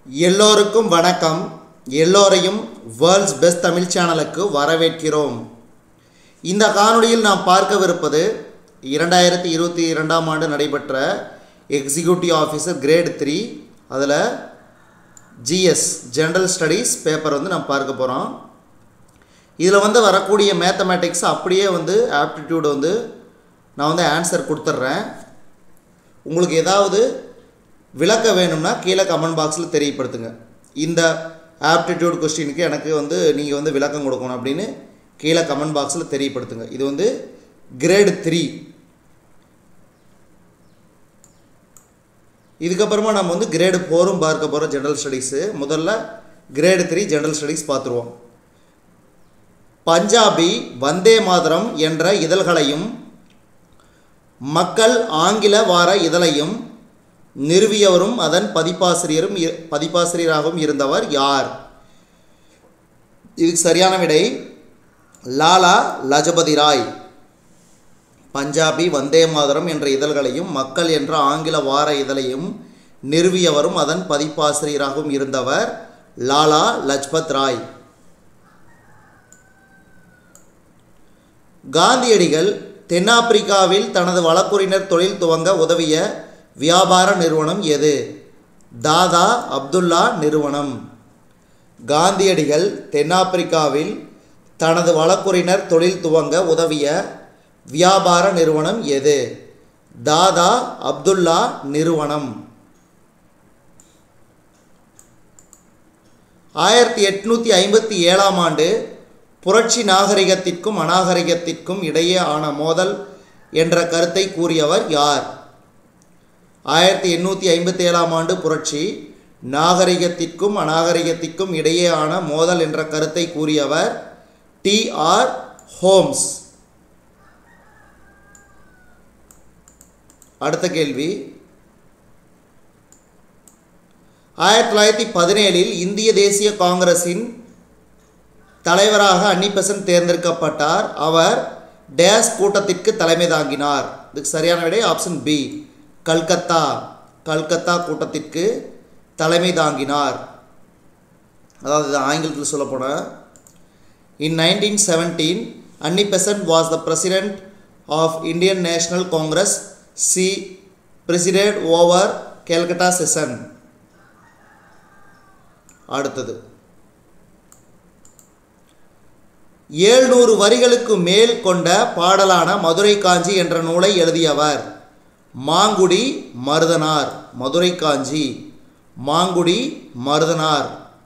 எல்லோருக்கும் வணக்கம் எல்லோரையும் வேர்ல்ட்ஸ் பெஸ்ட் தமிழ் சேனலுக்கு வரவேற்கிறோம் இந்த காணொளியில் நாம் பார்க்கவிருப்பது இரண்டாயிரத்தி இருபத்தி இரண்டாம் ஆண்டு நடைபெற்ற எக்ஸிக்யூட்டிவ் ஆஃபீஸர் கிரேட் த்ரீ அதில் ஜிஎஸ் ஜென்ரல் ஸ்டடீஸ் பேப்பர் வந்து நம்ம பார்க்க போகிறோம் இதில் வந்து வரக்கூடிய மேத்தமேட்டிக்ஸ் அப்படியே வந்து ஆப்டிடியூட் வந்து நான் வந்து ஆன்சர் கொடுத்துட்றேன் உங்களுக்கு ஏதாவது விளக்க வேணும்னா கீழே கமெண்ட் பாக்ஸில் தெரியப்படுத்துங்க இந்த ஆப்டிடியூட் கொஸ்டினுக்கு எனக்கு வந்து நீங்கள் வந்து விளக்கம் கொடுக்கணும் அப்படின்னு கீழே கமெண்ட் பாக்ஸில் தெரியப்படுத்துங்க இது வந்து கிரேடு த்ரீ இதுக்கப்புறமா நம்ம வந்து கிரேடு ஃபோரும் பார்க்க போகிறோம் ஜென்ரல் ஸ்டடீஸு முதல்ல கிரேடு த்ரீ ஜென்ரல் ஸ்டடீஸ் பார்த்துருவோம் பஞ்சாபி வந்தே மாதரம் என்ற இதழ்களையும் மக்கள் ஆங்கில வார இதழையும் நிறுவியவரும் அதன் பதிப்பாசிரியரும் இ- பதிப்பாசிரியராகவும் இருந்தவர் யார் இதுக்கு சரியான விடை லாலா லஜபதி ராய் பஞ்சாபி வந்தே மாதரம் என்ற இதழ்களையும் மக்கள் என்ற ஆங்கில வார இதழையும் நிறுவியவரும் அதன் பதிப்பாசிரியராகவும் இருந்தவர் லாலா லஜ்பத் ராய் காந்தியடிகள் தென்னாப்பிரிக்காவில் தனது வழக்குரைஞர் தொழில் துவங்க உதவிய வியாபார நிறுவனம் எது தாதா அப்துல்லா நிறுவனம் காந்தியடிகள் தென்னாப்பிரிக்காவில் தனது வழக்குரைஞர் தொழில் துவங்க உதவிய வியாபார நிறுவனம் எது தாதா அப்துல்லா நிறுவனம் ஆயிரத்தி எட்நூற்றி ஐம்பத்தி ஏழாம் ஆண்டு புரட்சி நாகரிகத்திற்கும் அநாகரிகத்திற்கும் இடையே ஆன மோதல் என்ற கருத்தை கூறியவர் யார் ஆயிரத்தி எண்ணூற்றி ஐம்பத்தி ஏழாம் ஆண்டு புரட்சி நாகரிகத்திற்கும் அநாகரிகத்திற்கும் இடையே ஆன மோதல் என்ற கருத்தை கூறியவர் டி ஆர் ஹோம்ஸ் அடுத்த கேள்வி ஆயிரத்தி தொள்ளாயிரத்தி பதினேழில் இந்திய தேசிய காங்கிரஸின் தலைவராக அன்னிபெசன்ட் தேர்ந்தெடுக்கப்பட்டார் அவர் டேஸ் கூட்டத்திற்கு தலைமை தாங்கினார் இதுக்கு சரியான விடை ஆப்ஷன் பி கல்கத்தா கல்கத்தா கூட்டத்திற்கு தலைமை தாங்கினார் அதாவது இது ஆங்கிலத்தில் சொல்லப்போனால் in nineteen seventeen Annie Besant was the president of Indian National Congress she presided over Calcutta session அடுத்தது ஏழ்நூறு வரிகளுக்கு மேல் கொண்ட பாடலான மதுரை காஞ்சி என்ற நூலை எழுதியவர் மாங்குடி மருதனார் மதுரை காஞ்சி மாங்குடி மருதனார்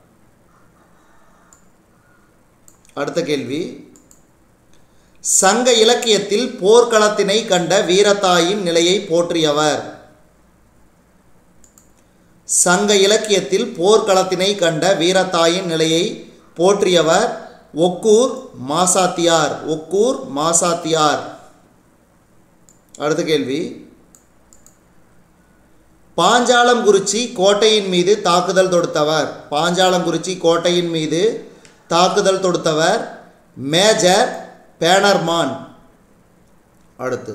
அடுத்த கேள்வி சங்க இலக்கியத்தில் போர்க்களத்தினை கண்ட வீரத்தாயின் நிலையை போற்றியவர் சங்க இலக்கியத்தில் போர்க்களத்தினை கண்ட வீரத்தாயின் நிலையை போற்றியவர் ஒக்கூர் மாசாத்தியார் ஒக்கூர் மாசாத்தியார் அடுத்த கேள்வி பாஞ்சாலங்குறிச்சி கோட்டையின் மீது தாக்குதல் தொடுத்தவர் பாஞ்சாலங்குறிச்சி கோட்டையின் மீது தாக்குதல் தொடுத்தவர் மேஜர் பேனர்மான் அடுத்து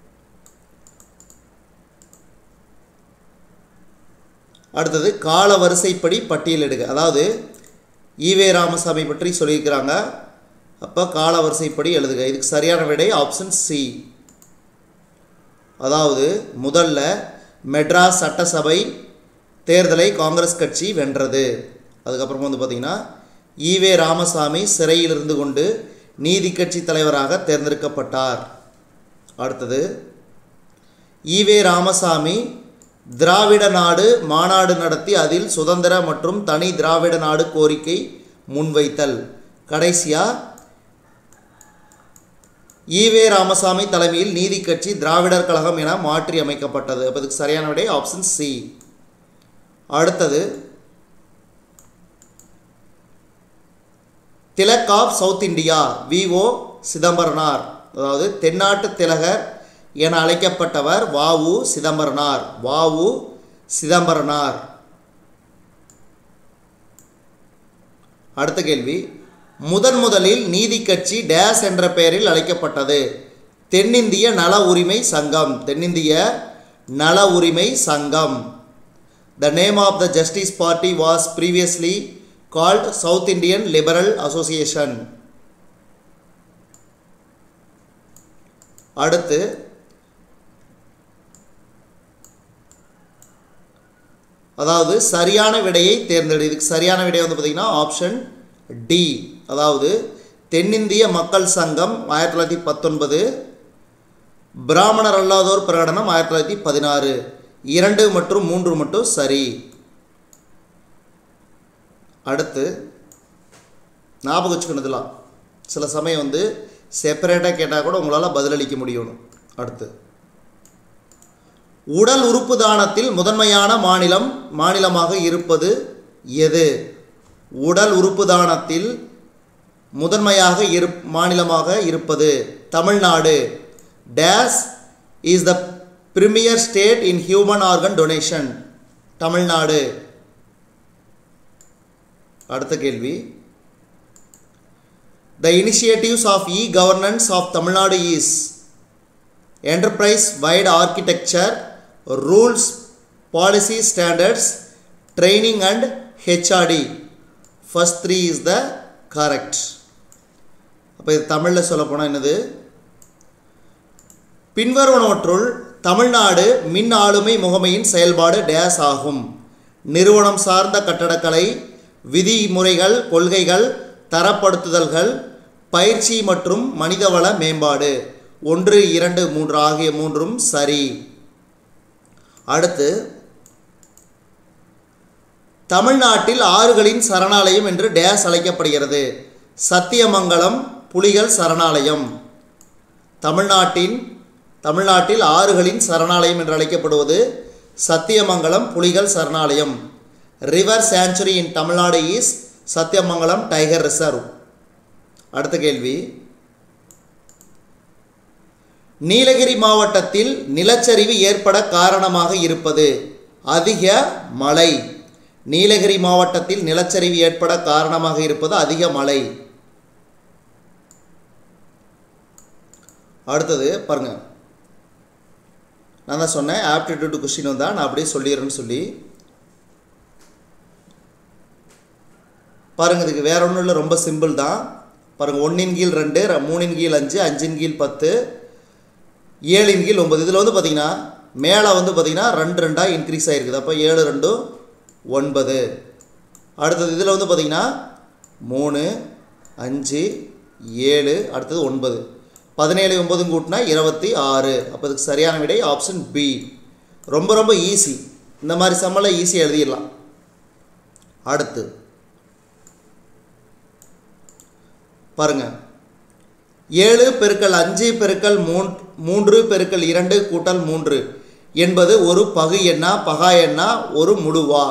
அடுத்தது கால வரிசைப்படி பட்டியலிடுக அதாவது ஈவே ராமசாமி பற்றி சொல்லியிருக்கிறாங்க அப்போ கால வரிசைப்படி எழுதுக இதுக்கு சரியான விடை ஆப்ஷன் சி அதாவது முதல்ல மெட்ராஸ் சட்டசபை தேர்தலை காங்கிரஸ் கட்சி வென்றது அதுக்கப்புறம் வந்து பார்த்திங்கன்னா ஈவே ராமசாமி சிறையில் இருந்து கொண்டு நீதி கட்சி தலைவராக தேர்ந்தெடுக்கப்பட்டார் அடுத்தது ஈவே ராமசாமி திராவிட நாடு மாநாடு நடத்தி அதில் சுதந்திர மற்றும் தனி திராவிட நாடு கோரிக்கை முன்வைத்தல் கடைசியா ஈவே ராமசாமி தலைமையில் நீதி கட்சி திராவிடர் கழகம் என மாற்றி அமைக்கப்பட்டது அப்போ இதுக்கு சரியான விடை ஆப்ஷன் சி அடுத்தது Tilak of South India VO Chidambaranar அதாவது தென்னாட்டு திலகர் என அழைக்கப்பட்டவர் வாவு சிதம்பரனார் வாவு சிதம்பரனார் அடுத்த கேள்வி முதன் முதலில் நீதி கட்சி டேஸ் என்ற பெயரில் அழைக்கப்பட்டது தென்னிந்திய நல உரிமை சங்கம் தென்னிந்திய நல உரிமை சங்கம் the name of the Justice party was previously called South Indian Liberal Association அடுத்து அதாவது சரியான விடையை தேர்ந்தெடு இதுக்கு சரியான விடை வந்து பார்த்திங்கன்னா ஆப்ஷன் டி அதாவது தென்னிந்திய மக்கள் சங்கம் ஆயிரத்தி தொள்ளாயிரத்தி பத்தொன்பது பிராமணர் அல்லாதோர் பிரகடனம் ஆயிரத்தி தொள்ளாயிரத்தி பதினாறு இரண்டு மற்றும் மூன்று மட்டும் சரி அடுத்து ஞாபகம் வச்சுக்கணுதுலாம் சில சமயம் வந்து செப்பரேட்டாக கேட்டால் கூட உங்களால் பதிலளிக்க முடியணும் அடுத்து உடல் உறுப்பு தானத்தில் முதன்மையான மாநிலம் மாநிலமாக இருப்பது எது உடல் உறுப்பு தானத்தில் முதன்மையாக இரு மாநிலமாக இருப்பது Tamil Nadu dash is the premier state in human organ donation Tamil Nadu அடுத்த கேள்வி the initiatives of e governance of Tamil Nadu is enterprise wide architecture rules policy standards training and hrd first three is the correct அப்போ இது தமிழில் சொல்ல போனால் என்னது பின்வருவனவற்றுள் தமிழ்நாடு மின் ஆளுமை முகமையின் செயல்பாடு டேஸ் ஆகும் நிறுவனம் சார்ந்த கட்டடக்கலை விதிமுறைகள் கொள்கைகள் தரப்படுத்துதல்கள் பயிற்சி மற்றும் மனிதவள மேம்பாடு ஒன்று இரண்டு மூன்று ஆகிய மூன்றும் சரி அடுத்து தமிழ்நாட்டில் ஆறுகளின் சரணாலயம் என்று டேஸ் அழைக்கப்படுகிறது சத்தியமங்கலம் புலிகள் சரணாலயம் தமிழ்நாட்டின் தமிழ்நாட்டில் ஆறுகளின் சரணாலயம் என்று அழைக்கப்படுவது சத்தியமங்கலம் புலிகள் சரணாலயம் river sanctuary in Tamil Nadu is Sathyamangalam tiger reserve அடுத்த கேள்வி நீலகிரி மாவட்டத்தில் நிலச்சரிவு ஏற்பட காரணமாக இருப்பது அதிக மழை நீலகிரி மாவட்டத்தில் நிலச்சரிவு ஏற்பட காரணமாக இருப்பது அதிக மழை அடுத்தது பாருங்க நான் தான் சொன்னேன் ஆப்டிடியூட் கொஸ்டின் வந்தால் நான் அப்படியே சொல்லிடுறேன்னு சொல்லி பாருங்க இதுக்கு வேற ஒன்றும் இல்லை ரொம்ப சிம்பிள் தான் பாருங்கள் ஒன்றின் கீழ் ரெண்டு ர- மூணின் கீழ் அஞ்சு அஞ்சின் கீழ் பத்து ஏழின் கீழ் ஒம்பது இதில் வந்து பார்த்தீங்கன்னா மேலே வந்து பார்த்தீங்கன்னா ரெண்டு ரெண்டாக இன்க்ரீஸ் ஆகிருக்குது அப்போ ஏழு ரெண்டும் ஒன்பது அடுத்தது இதில் வந்து பார்த்தீங்கன்னா மூணு அஞ்சு ஏழு அடுத்தது ஒன்பது பதினேழு ஒம்பதும் கூட்டினா இருபத்தி ஆறு அப்போ இதுக்கு சரியான விடை ஆப்ஷன் பி ரொம்ப ரொம்ப ஈஸி இந்த மாதிரி சம்மலை ஈஸியாக எழுதிடலாம் அடுத்து பாருங்க ஏழு பெருக்கல் அஞ்சு பெருக்கல் மூன் மூன்று பெருக்கல் இரண்டு கூட்டல் மூன்று என்பது ஒரு பகு எண்ணா பகா எண்ணா ஒரு முழுவா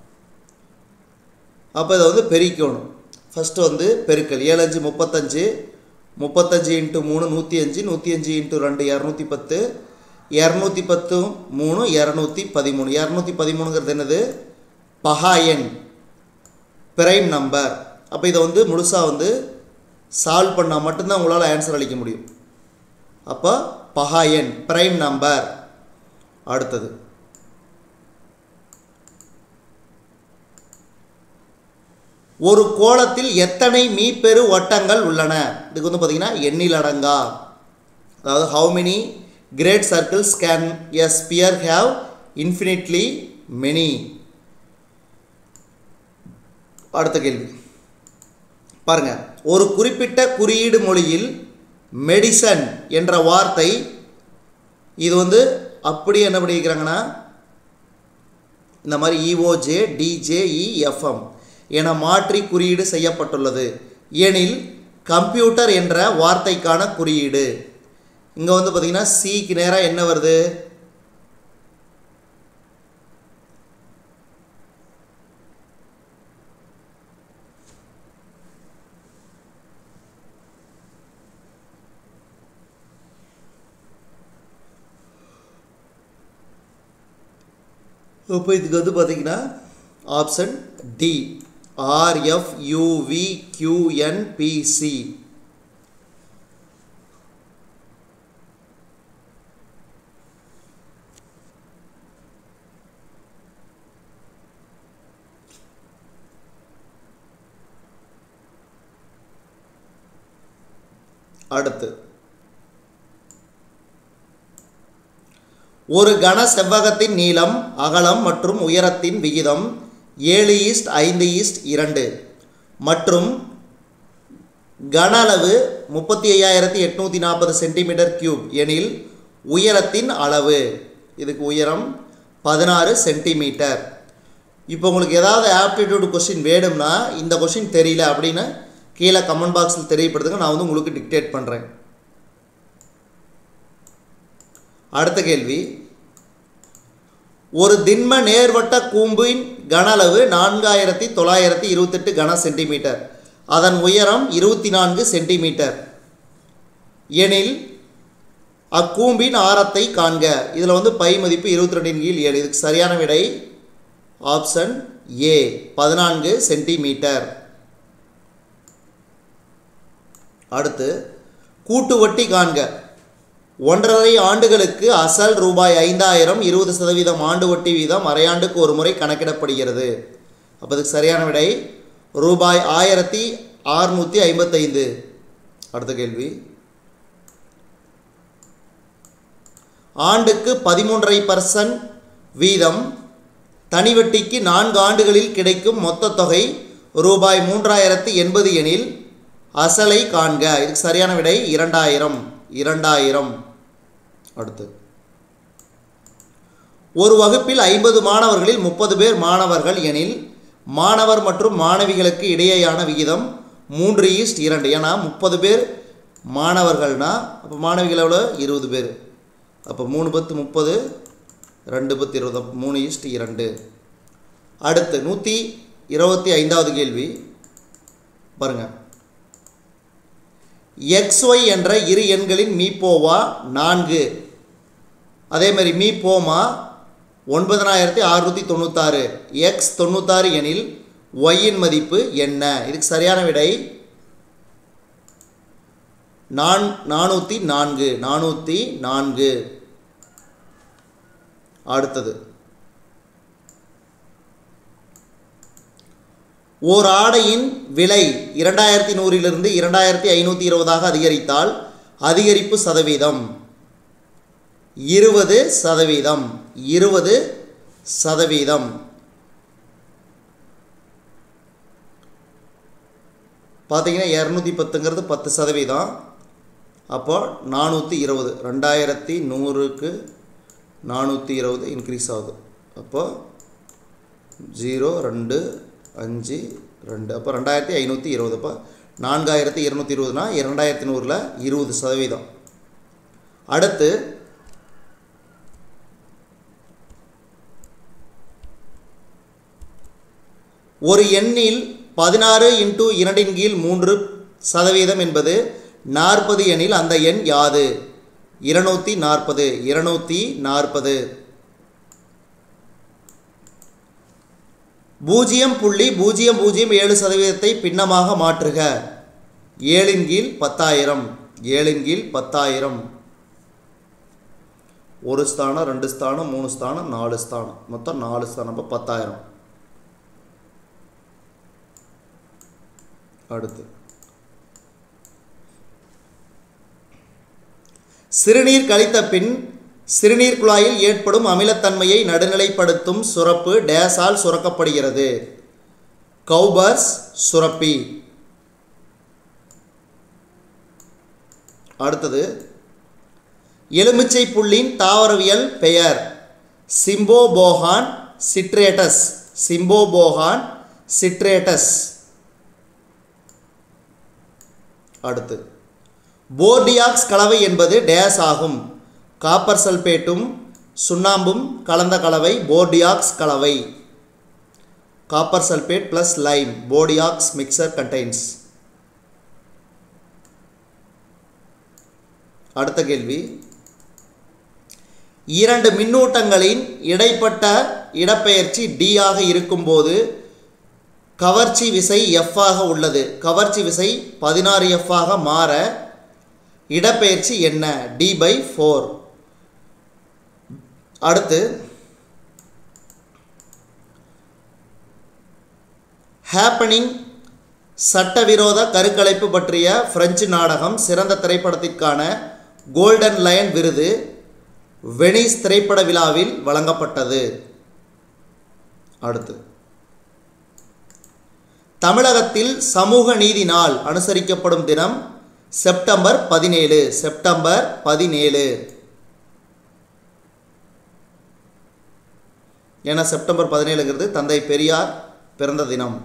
அப்போ இதை வந்து பெருக்கணும் ஃபஸ்ட்டு வந்து பெருக்கல் ஏழு அஞ்சு முப்பத்தஞ்சு முப்பத்தஞ்சு இன்ட்டு மூணு நூற்றி அஞ்சு நூற்றி அஞ்சு இன்ட்டு ரெண்டு இரநூத்தி பத்து இரநூத்தி பத்து மூணு இரநூத்தி பதிமூணு இரநூத்தி பதிமூணுங்கிறது என்னது பகா எண் பிரைம் நம்பர் அப்போ இதை வந்து முழுசாக வந்து சால்வ் பண்ணால் மட்டும்தான் உங்களால் ஆன்சர் அளிக்க முடியும் அப்போ பகா எண் பிரைம் நம்பர் அடுத்தது ஒரு கோளத்தில் எத்தனை மீப்பெரு வட்டங்கள் உள்ளன இதுக்கு வந்து பார்த்தீங்கன்னா எண்ணில் அடங்கா அதாவது how many great circles can a sphere have infinitely many அடுத்த கேள்வி பாருங்க ஒரு குறிப்பிட்ட குறியீடு மொழியில் மெடிசன் என்ற வார்த்தை இது வந்து அப்படி என்ன பண்ணிக்கிறாங்கன்னா இந்த மாதிரி இஓஜே டிஜேஇஎஃப்எம் என மாற்றி குறியீடு செய்யப்பட்டுள்ளது எனில் கம்ப்யூட்டர் என்ற வார்த்தைக்கான குறியீடு இங்கே வந்து பார்த்தீங்கன்னா சிக்கு நேராக என்ன வருது இப்போ இதுக்கு வந்து பார்த்தீங்கன்னா ஆப்ஷன் டி ஆர்எஃப்யூவி கியூஎன்பிசி அடுத்து ஒரு கன செவ்வகத்தின் நீளம் அகலம் மற்றும் உயரத்தின் விகிதம் ஏழு ஈஸ்ட் ஐந்து ஈஸ்ட் இரண்டு மற்றும் கன அளவு முப்பத்தி ஐயாயிரத்தி எட்நூற்றி நாற்பது சென்டிமீட்டர் கியூப் எனில் உயரத்தின் அளவு இதுக்கு உயரம் பதினாறு சென்டிமீட்டர் இப்போ உங்களுக்கு ஏதாவது ஆப்டிடியூட் கொஸ்டின் வேணும்னா இந்த கொஸ்டின் தெரியல அப்படின்னு கீழே கமெண்ட் பாக்ஸில் தெரியப்படுத்துங்க நான் வந்து உங்களுக்கு டிக்டேட் பண்ணுறேன் அடுத்த கேள்வி ஒரு திண்ம நேர்வட்ட கூம்பின் கன அளவு நான்காயிரத்தி தொள்ளாயிரத்தி இருபத்தெட்டு கன சென்டிமீட்டர் அதன் உயரம் இருபத்தி நான்கு சென்டிமீட்டர் எனில் அக்கூம்பின் ஆரத்தை காண்க இதில் வந்து பை மதிப்பு இருபத்தி ரெண்டின் கீழ் ஏழு இதுக்கு சரியான விடை ஆப்ஷன் ஏ பதினான்கு சென்டிமீட்டர் அடுத்து கூட்டு வட்டி காண்க ஒன்றரை ஆண்டுகளுக்கு அசல் ரூபாய் ஐந்தாயிரம் இருபது சதவீதம் ஆண்டு வட்டி வீதம் அரையாண்டுக்கு ஒரு முறை கணக்கிடப்படுகிறது அப்போ அதுக்கு சரியான விடை ரூபாய் ஆயிரத்தி ஆறுநூற்றி ஐம்பத்தைந்து அடுத்த கேள்வி ஆண்டுக்கு பதிமூன்றரை பர்சன்ட் வீதம் தனி வட்டிக்கு நான்கு ஆண்டுகளில் கிடைக்கும் மொத்த தொகை ரூபாய் மூன்றாயிரத்து எண்பது எனில் அசலை காண்க இதுக்கு சரியான விடை இரண்டாயிரம் இரண்டாயிரம் அடுத்து ஒரு வகுப்பில் ஐம்பது மாணவர்களில் முப்பது பேர் மாணவர்கள் எனில் மாணவர் மற்றும் மாணவிகளுக்கு இடையேயான விகிதம் மூன்று ஈஸ்ட் இரண்டு ஏன்னா முப்பது பேர் மாணவர்கள்னா அப்போ மாணவிகள் எவ்வளோ இருபது பேர் அப்போ மூணு பத்து முப்பது ரெண்டு பத்து இருபது அப்போ மூணு ஈஸ்ட் இரண்டு அடுத்து நூற்றி இருபத்தி ஐந்தாவது கேள்வி பாருங்கள் எக்ஸ்ஒய் என்ற இரு எண்களின் மீப்போவா நான்கு அதே மாதிரி மீப்போமா ஒன்பதனாயிரத்தி அறுநூற்றி தொண்ணூத்தாறு எக்ஸ் தொண்ணூத்தாறு எனில் ஒய்யின் மதிப்பு என்ன இதுக்கு சரியான விடை நான் நானூற்றி நான்கு நானூற்றி நான்கு அடுத்தது ஓர் ஆடையின் விலை இரண்டாயிரத்தி நூறிலிருந்து இரண்டாயிரத்தி ஐநூற்றி இருபதாக அதிகரித்தால் அதிகரிப்பு சதவீதம் இருபது சதவீதம் இருபது சதவீதம் பார்த்தீங்கன்னா இரநூத்தி பத்துங்கிறது பத்து சதவீதம் அப்போ நானூற்றி இருபது ரெண்டாயிரத்தி நூறுக்கு நானூற்றி இருபது இன்க்ரீஸ் ஆகுது அப்போ ஜீரோ ரெண்டு அஞ்சு ரெண்டு அப்போ ரெண்டாயிரத்தி ஐநூற்றி இருபது அப்போ நான்காயிரத்தி இருநூற்றி இருபதுனா இரண்டாயிரத்தி நூறில் இருபது சதவீதம் அடுத்து ஒரு எண்ணில் பதினாறு இன்ட்டு இரண்டின் கீழ் மூன்று சதவீதம் என்பது நாற்பது எண்ணில் அந்த எண் யாது இருநூற்றி நாற்பது இருநூற்றி நாற்பது பூஜ்ஜியம் புள்ளி பூஜ்ஜியம் பூஜ்ஜியம் ஏழு சதவீதத்தை பின்னமாக மாற்றுக ஏழின் கீழ் பத்தாயிரம் ஏழின் கீழ் பத்தாயிரம் ஒரு ஸ்தானம் ரெண்டு ஸ்தானம் மூணு ஸ்தானம் நாலு ஸ்தானம் மொத்தம் நாலு ஸ்தானம் அப்போ பத்தாயிரம் அடுத்து சிறுநீர் கழித்த பின் சிறுநீர் குழாயில் ஏற்படும் அமிலத்தன்மையை நடுநிலைப்படுத்தும் சுரப்பு டேஸால் சுரக்கப்படுகிறது கௌபர்ஸ் சுரப்பி அடுத்தது எலுமிச்சை புள்ளின் தாவரவியல் பெயர் சிம்போபோகான் சிட்ரேட்டஸ் சிம்போபோகான் சிட்ரேட்டஸ் அடுத்து போர்டியாக்ஸ் கலவை என்பது டேஸ் ஆகும் காப்பர் சல்பேட்டும் சுண்ணாம்பும் கலந்த கலவை போர்டியாக்ஸ் கலவை copper sulphate plus lime Bordeaux mixture contains அடுத்த கேள்வி இரண்டு மின்னூட்டங்களின் இடைப்பட்ட இடப்பெயர்ச்சி D ஆக இருக்கும்போது கவர்ச்சி விசை F ஆக உள்ளது கவர்ச்சி விசை பதினாறு F ஆக மாற இடப்பெயர்ச்சி என்ன டி பை ஃபோர் அடுத்து ஹேப்பனிங் சட்டவிரோத கருக்கலைப்பு பற்றிய பிரெஞ்சு நாடகம் சிறந்த திரைப்படத்திற்கான கோல்டன் லயன் விருது வெனிஸ் திரைப்பட விழாவில் வழங்கப்பட்டது அடுத்து தமிழகத்தில் சமூக நீதி நாள் அனுசரிக்கப்படும் தினம் செப்டம்பர் பதினேழு செப்டம்பர் பதினேழு ஏன்னா செப்டம்பர் பதினேழுங்கிறது தந்தை பெரியார் பிறந்த தினம்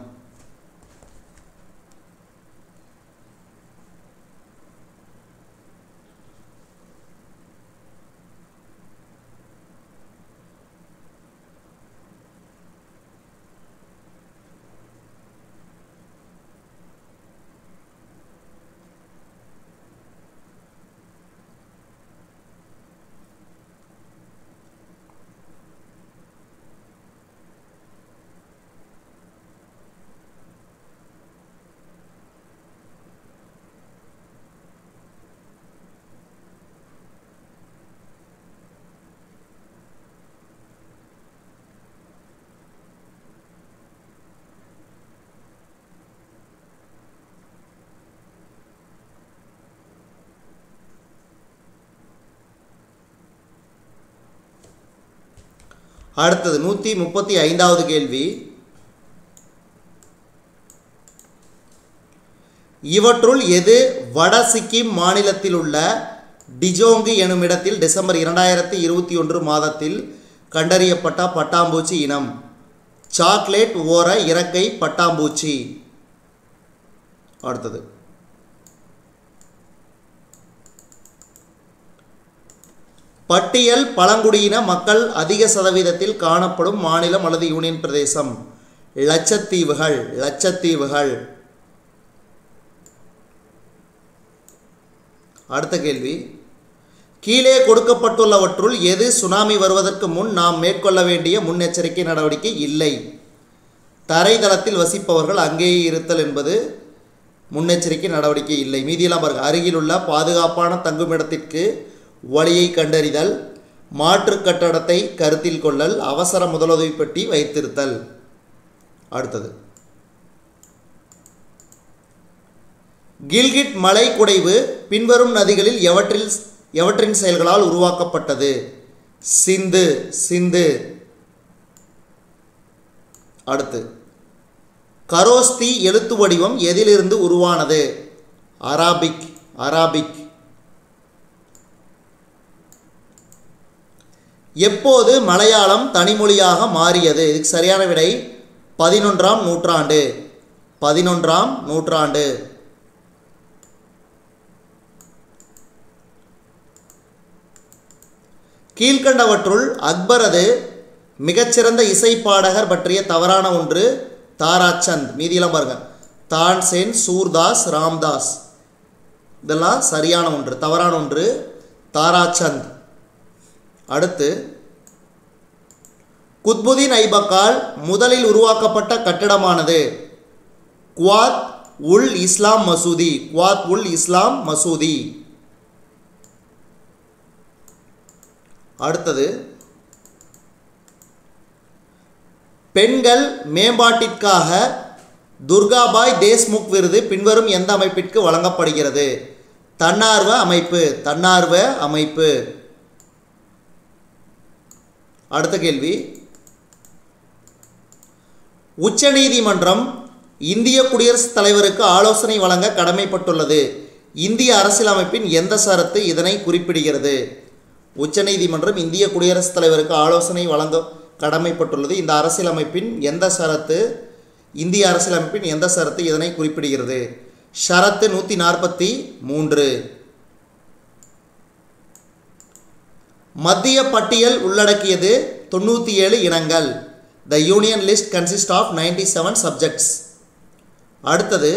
அடுத்தது நூற்றி முப்பத்தி ஐந்தாவது கேள்வி இவற்றுள் எது வட சிக்கிம் மாநிலத்தில் உள்ள டிஜோங்கு எனும் இடத்தில் டிசம்பர் இரண்டாயிரத்தி இருபத்தி ஒன்று மாதத்தில் கண்டறியப்பட்ட பட்டாம்பூச்சி இனம் சாக்லேட் ஓர இறக்கை பட்டாம்பூச்சி அடுத்தது பட்டியல் பழங்குடியின மக்கள் அதிக சதவீதத்தில் காணப்படும் மாநிலம் அல்லது யூனியன் பிரதேசம் லட்சத்தீவுகள் லட்சத்தீவுகள் அடுத்த கேள்வி கீழே கொடுக்கப்பட்டுள்ளவற்றுள் எது சுனாமி வருவதற்கு முன் நாம் மேற்கொள்ள வேண்டிய முன்னெச்சரிக்கை நடவடிக்கை இல்லை தரைதளத்தில் வசிப்பவர்கள் அங்கேயே இருத்தல் என்பது முன்னெச்சரிக்கை நடவடிக்கை இல்லை மீதியெல்லாம் பாருங்கள் அருகிலுள்ள பாதுகாப்பான தங்குமிடத்திற்கு வழியை கண்டறிதல் மாற்று கட்டடத்தை கருத்தில் கொள்ளல் அவசர முதலுதவி பெட்டி வைத்திருத்தல் அடுத்தது கில்கிட் மலை குடைவு பின்வரும் நதிகளில் எவற்றில் எவற்றின் செயல்களால் உருவாக்கப்பட்டது சிந்து சிந்து அடுத்து கரோஸ்தி எழுத்து வடிவம் எதிலிருந்து உருவானது அராபிக் அராபிக் எப்போது மலையாளம் தனிமொழியாக மாறியது இதுக்கு சரியான விடை பதினொன்றாம் நூற்றாண்டு பதினொன்றாம் நூற்றாண்டு கீழ்கண்டவற்றுள் அக்பரது மிகச்சிறந்த இசைப்பாடகர் பற்றிய தவறான ஒன்று தாராச்சந்த் மீதியெல்லாம் பாருங்க தான்சேன் சூர்தாஸ் ராம்தாஸ் இதெல்லாம் சரியான ஒன்று தவறான ஒன்று தாராச்சந்த் அடுத்து குத்புதீன் ஐபக்கால் முதலில் உருவாக்கப்பட்ட கட்டிடமானது குவாத் உல் இஸ்லாம் மசூதி குவாத் உல் இஸ்லாம் மசூதி அடுத்தது பெண்கள் மேம்பாட்டிற்காக துர்காபாய் தேஷ்முக் விருது பின்வரும் எந்த அமைப்பிற்கு வழங்கப்படுகிறது தன்னார்வ அமைப்பு தன்னார்வ அமைப்பு அடுத்த கேள்வி உச்சநீதிமன்றம் இந்திய குடியரசுத் தலைவருக்கு ஆலோசனை வழங்க கடமைப்பட்டுள்ளது இந்திய அரசியலமைப்பின் எந்த சரத்து இதனை குறிப்பிடுகிறது உச்சநீதிமன்றம் இந்திய குடியரசுத் தலைவருக்கு ஆலோசனை வழங்க கடமைப்பட்டுள்ளது இந்த அரசியலமைப்பின் எந்த சரத்து இந்திய அரசியலமைப்பின் எந்த சரத்து இதனை குறிப்பிடுகிறது ஷரத்து நூற்றி நாற்பத்தி மூன்று மத்திய பட்டியல் உள்ளடக்கியது தொண்ணூற்றி ஏழு இனங்கள் the union list consist of ninety seven subjects அடுத்தது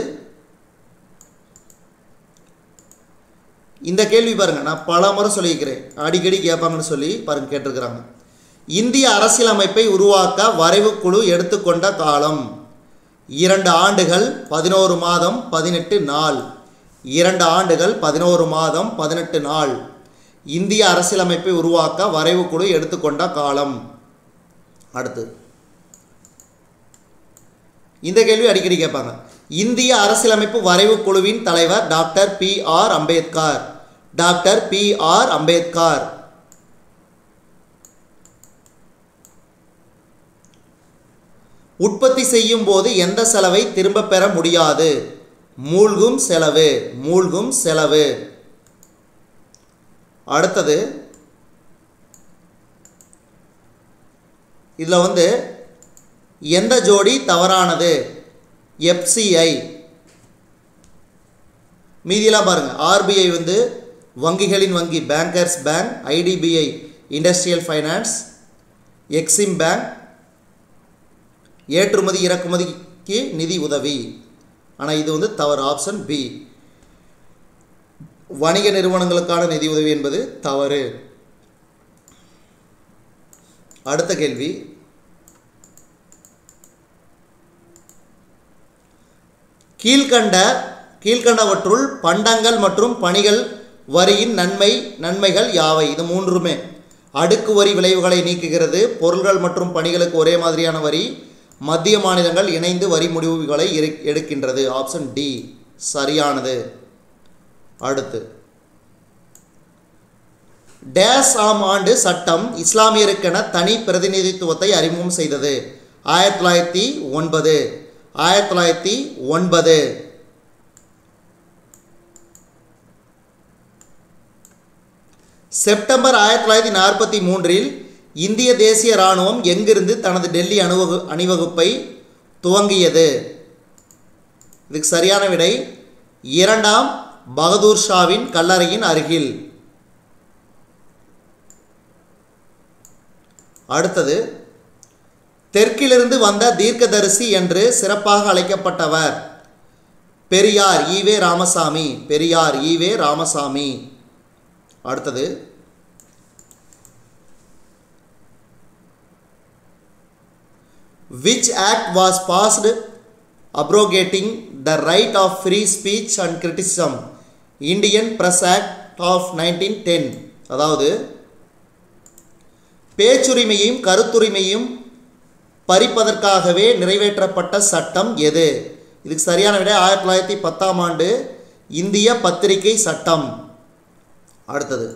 இந்த கேள்வி பாருங்க நான் பல முறை சொல்லியிருக்கிறேன் அடிக்கடி கேட்பாங்கன்னு சொல்லி பாருங்க கேட்டிருக்கிறாங்க இந்திய அரசியலமைப்பை உருவாக்க வரைவு குழு எடுத்துக்கொண்ட காலம் இரண்டு ஆண்டுகள் பதினோரு மாதம் பதினெட்டு நாள் இரண்டு ஆண்டுகள் பதினோரு மாதம் பதினெட்டு நாள் இந்திய அரசியலமைப்பை உருவாக்க வரைவு குழு எடுத்துக்கொண்ட காலம் அடுத்து இந்த கேள்வி அடிக்கடி கேட்பாங்க இந்திய அரசியலமைப்பு வரைவு குழுவின் தலைவர் டாக்டர் பி ஆர் அம்பேத்கர் டாக்டர் பி ஆர் அம்பேத்கர் உற்பத்தி செய்யும் போது எந்த செலவை திரும்ப பெற முடியாது மூழ்கும் செலவு மூழ்கும் செலவு அடுத்தது இதில் வந்து எந்த ஜோடி தவறானது எஃப்சிஐ மீதியெல்லாம் பாருங்கள் ஆர்பிஐ வந்து வங்கிகளின் வங்கி bankers bank IDBI industrial finance EXIM bank ஏற்றுமதி இறக்குமதிக்கு நிதி உதவி ஆனால் இது வந்து தவறு ஆப்ஷன் பி வணிக நிறுவனங்களுக்கான நிதி உதவி என்பது தவறு அடுத்த கேள்வி கீழ்கண்ட கீழ்கண்டவற்றுள் பண்டங்கள் மற்றும் பணிகள் வரியின் நன்மை நன்மைகள் யாவை இது மூன்றுமே அடுக்கு வரி விளைவுகளை நீக்குகிறது பொருள்கள் மற்றும் பணிகளுக்கு ஒரே மாதிரியான வரி மத்திய மாநிலங்கள் இணைந்து வரி முடிவுகளை இரு- எடுக்கின்றது ஆப்ஷன் டி சரியானது அடுத்து டேஸ் ஆம் ஆண்டு சட்டம் இஸ்லாமியருக்கென தனி பிரதிநிதித்துவத்தை அறிமுகம் செய்தது ஆயிரத்தி தொள்ளாயிரத்தி ஒன்பது ஆயிரத்தி தொள்ளாயிரத்தி ஒன்பது செப்டம்பர் ஆயிரத்தி தொள்ளாயிரத்தி நாற்பத்தி மூன்றில் இந்திய தேசிய இராணுவம் எங்கிருந்து தனது டெல்லி அணிவகு அணிவகுப்பை துவங்கியது இதுக்கு சரியான விடை இரண்டாம் பகதூர் ஷாவின் கல்லறையின் அருகில் அடுத்தது தெற்கிலிருந்து வந்த தீர்க்கதரிசி என்று சிறப்பாக அழைக்கப்பட்டவர் பெரியார் ஈவே ராமசாமி பெரியார் ஈவே ராமசாமி அடுத்தது which act was passed abrogating the right of free speech and criticism indian press act of 1910 அதாவது பேச்சுரிமையையும் கருத்துரிமையும் பறிப்பதற்காகவே நிறைவேற்றப்பட்ட சட்டம் எது இதுக்கு சரியான விடை ஆயிரத்தி தொள்ளாயிரத்தி பத்தாம் ஆண்டு இந்திய பத்திரிகை சட்டம் அடுத்தது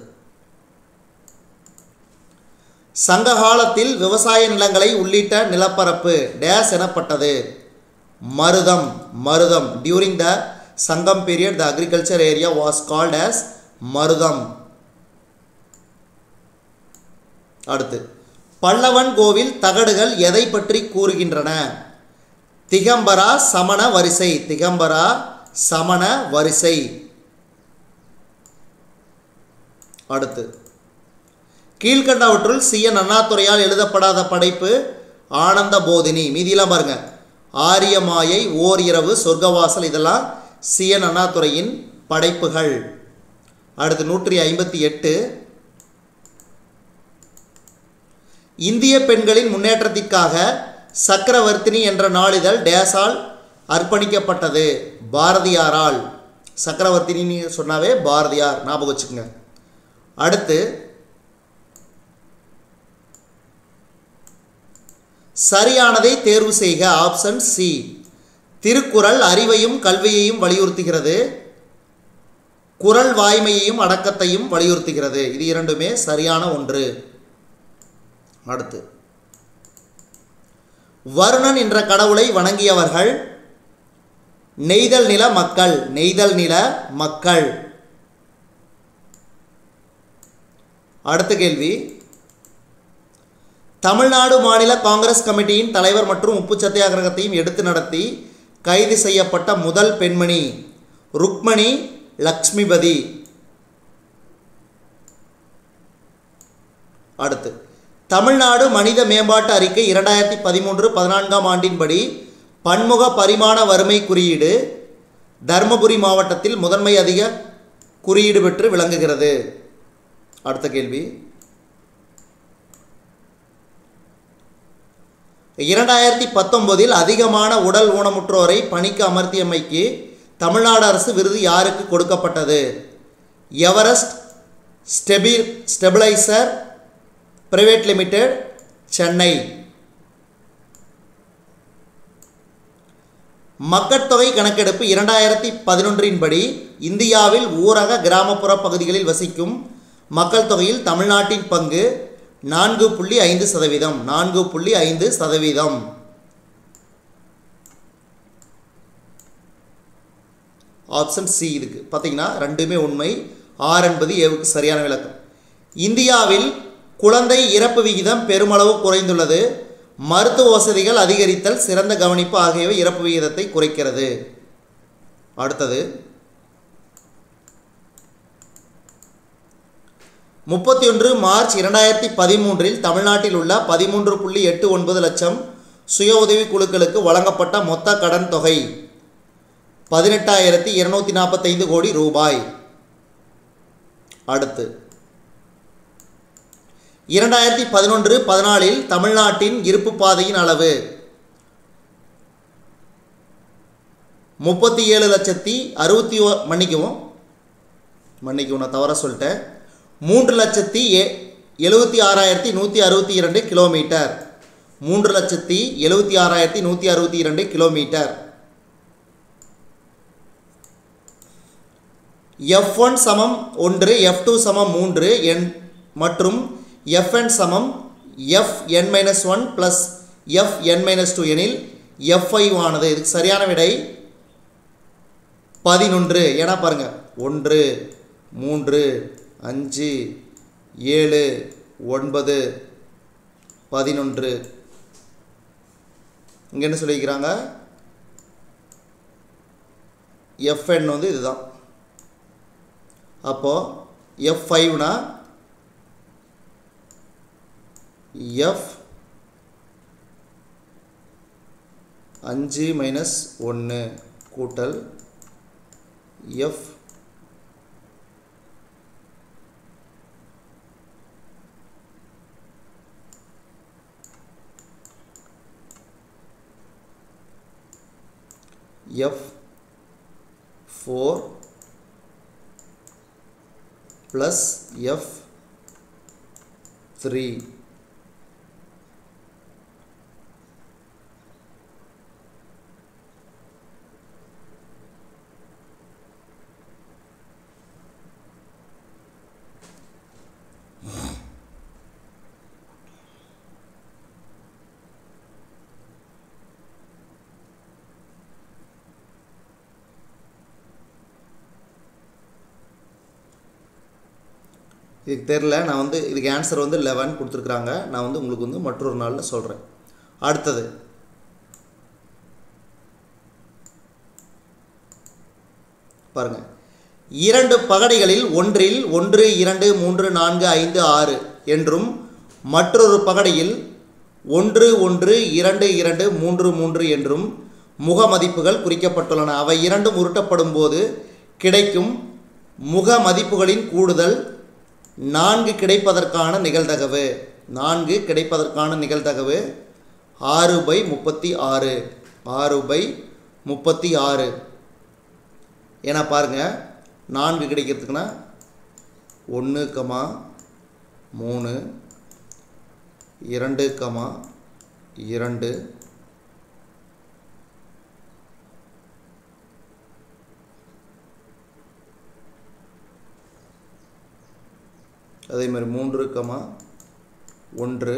சங்க காலத்தில் விவசாய நிலங்களை உள்ளிட்ட நிலப்பரப்பு டேஸ் எனப்பட்டது மருதம் மருதம் during the Sangam period the agriculture area was called as Marutham அடுத்து பல்லவன் கோவில் தகடுகள் எதை பற்றி கூறுகின்றன திகம்பரா சமண வரிசை திகம்பரா சமண வரிசை அடுத்து கீழ்கண்டவற்றுள் சி என் அண்ணாதுரையால் எழுதப்படாத படைப்பு ஆனந்த போதினி மீதியெல்லாம் பாருங்க ஆரியமாயை ஓர் இரவு சொர்க்கவாசல் இதெல்லாம் சி என் அண்ணாதுரையின் படைப்புகள் அடுத்து நூற்றி ஐம்பத்தி எட்டு இந்திய பெண்களின் முன்னேற்றத்திற்காக சக்கரவர்த்தினி என்ற நாளிதழ் டேஸால் அர்ப்பணிக்கப்பட்டது பாரதியாரால் சக்கரவர்த்தினின்னு சொன்னாவே பாரதியார் ஞாபகம் வச்சுக்கோங்க அடுத்து சரியானதை தேர்வு செய்க ஆப்ஷன் சி திருக்குறள் அறிவையும் கல்வியையும் வலியுறுத்துகிறது குறள் வாய்மையையும் அடக்கத்தையும் வலியுறுத்துகிறது இது இரண்டுமே சரியான ஒன்று அடுத்து வருணன் என்ற கடவுளை வணங்கியவர்கள் நெய்தல் நில மக்கள் நெய்தல் நில மக்கள் அடுத்த கேள்வி தமிழ்நாடு மாநில காங்கிரஸ் கமிட்டியின் தலைவர் மற்றும் உப்பு சத்தியாகிரகத்தையும் எடுத்து நடத்தி கைது செய்யப்பட்ட முதல் பெண்மணி ருக்மணி லக்ஷ்மிபதி அடுத்து தமிழ்நாடு மனித மேம்பாட்டு அறிக்கை இரண்டாயிரத்தி பதிமூன்று பதினான்காம் ஆண்டின்படி பன்முக பரிமாண வறுமை குறியீடு தருமபுரி மாவட்டத்தில் முதன்மை அதிக குறியீடு பெற்று விளங்குகிறது அடுத்த கேள்வி இரண்டாயிரத்தி பத்தொன்பதில் அதிகமான உடல் ஊனமுற்றோரை பணிக்கு அமர்த்தியமைக்கு தமிழ்நாடு அரசு விருது யாருக்கு கொடுக்கப்பட்டது Everest stabi stabilizer private limited Chennai மக்கட்தொகை கணக்கெடுப்பு இரண்டாயிரத்தி பதினொன்றின் படி இந்தியாவில் ஊரக கிராமப்புற பகுதிகளில் வசிக்கும் மக்கள் தொகையில் தமிழ்நாட்டின் பங்கு நான்கு புள்ளி ஐந்து சதவீதம் நான்கு புள்ளி ஐந்து சதவீதம் ஆப்ஷன் சி இதுக்கு பார்த்தீங்கன்னா ரெண்டுமே உண்மை ஆர் என்பது ஏவுக்கு சரியான விளக்கம் இந்தியாவில் குழந்தை இறப்பு விகிதம் பெருமளவு குறைந்துள்ளது மருத்துவ வசதிகள் அதிகரித்தல் சிறந்த கவனிப்பு ஆகியவை இறப்பு விகிதத்தை குறைக்கிறது அடுத்தது முப்பத்தி ஒன்று மார்ச் இரண்டாயிரத்தி பதிமூன்றில் தமிழ்நாட்டில் உள்ள பதிமூன்று புள்ளி எட்டு ஒன்பது லட்சம் சுய உதவி குழுக்களுக்கு வழங்கப்பட்ட மொத்த கடன் தொகை பதினெட்டாயிரத்தி இருநூத்தி நாற்பத்தைந்து கோடி ரூபாய் அடுத்து இரண்டாயிரத்தி பதினொன்று பதினாலில் தமிழ்நாட்டின் இருப்பு பாதையின் அளவு முப்பத்தி ஏழு லட்சத்தி அறுபத்தி ஓ மன்னிக்கவும் மன்னிக்கவும் நான் தவற சொல்லிட்டேன் மூன்று லட்சத்தி எ எழுபத்தி ஆறாயிரத்தி நூற்றி அறுபத்தி இரண்டு கிலோமீட்டர் மூன்று லட்சத்தி எழுபத்தி ஆறாயிரத்தி நூற்றி அறுபத்தி இரண்டு கிலோமீட்டர் எஃப் ஒன் சமம் ஒன்று எஃப் டூ சமம் மூன்று என் மற்றும் எஃப்என் சமம் F N minus one plus F N minus two எனில் எஃப் ஐ ஆனது இதுக்கு சரியான விடை பதினொன்று ஏன்னா பாருங்கள் ஒன்று மூன்று அஞ்சு ஏழு ஒன்பது பதினொன்று இங்கே என்ன சொல்லியிருக்கிறாங்க எஃப்என் வந்து இதுதான் அப்போது எஃப் ஃபைவ்னா எஃப் அஞ்சு மைனஸ் ஒன்று கூட்டல் F F four plus F three இதுக்கு தெரில நான் வந்து இதுக்கு ஆன்சர் வந்து லெவன் கொடுத்துருக்குறாங்க நான் வந்து உங்களுக்கு வந்து மற்றொரு நாளில் சொல்கிறேன் அடுத்தது பாருங்கள் இரண்டு பகடைகளில் ஒன்றில் ஒன்று இரண்டு மூன்று நான்கு ஐந்து ஆறு என்றும் மற்றொரு பகடையில் ஒன்று ஒன்று இரண்டு இரண்டு மூன்று மூன்று என்றும் முக மதிப்புகள் குறிக்கப்பட்டுள்ளன அவை இரண்டும் உருட்டப்படும் போது கிடைக்கும் முக மதிப்புகளின் கூடுதல் நான்கு கிடைப்பதற்கான நிகழ்தகவு நான்கு கிடைப்பதற்கான நிகழ்தகவு ஆறு பை முப்பத்தி ஆறு ஆறு பை முப்பத்தி ஆறு ஏன்னா பாருங்கள் நான்கு கிடைக்கிறதுக்குன்னா ஒன்று கமா மூணு இரண்டு கமா இரண்டு அதே மாதிரி மூன்று கமா ஒன்று